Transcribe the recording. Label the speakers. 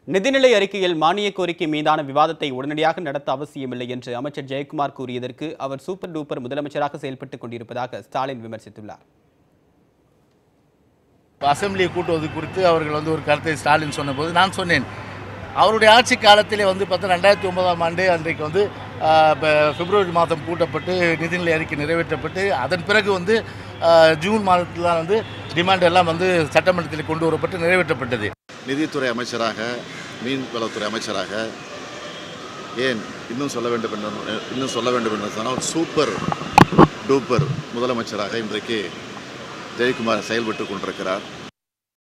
Speaker 1: நிதிநிலை அறிக்கையில் மானிய கோரிக்கை மீதான விவாதத்தை உடனடியாக நடத்த அவசியமில்லை என்று அமைச்சர் ஜெயக்குமார் கூறியதற்கு அவர் சூப்பர் டூப்பர் முதலமைச்சராக செயல்பட்டுக் கொண்டிருப்பதாக ஸ்டாலின் விமர்சித்துள்ளார்
Speaker 2: அசெம்பிளியை கூட்டுவது குறித்து அவர்கள் வந்து ஒரு கருத்தை ஸ்டாலின் சொன்னபோது நான் சொன்னேன் அவருடைய ஆட்சி காலத்திலே வந்து பார்த்தா ரெண்டாயிரத்தி ஒன்பதாம் ஆண்டு அன்றைக்கு வந்து ஆஹ், ப- பிப்ரவரி மாதம் கூட்டப்பட்டு நிதிநிலை அறிக்கை நிறைவேற்றப்பட்டு அதன் பிறகு வந்து ஆஹ், ஜூன் மாதத்தில் தான் வந்து டிமாண்ட் எல்லாம் வந்து சட்டமன்றத்தில் கொண்டு வரப்பட்டு நிறைவேற்றப்பட்டது
Speaker 3: நிதித்துறை அமைச்சராக மீன்வளத்துறை அமைச்சராக ஏன் இன்னும் சொல்ல வேண்டும் என்று இன்னும் சொல்ல வேண்டும் என்று சொன்னால் சூப்பர் டூப்பர் முதலமைச்சராக இன்றைக்கு ஜெயக்குமார் செயல்பட்டு கொண்டிருக்கிறார்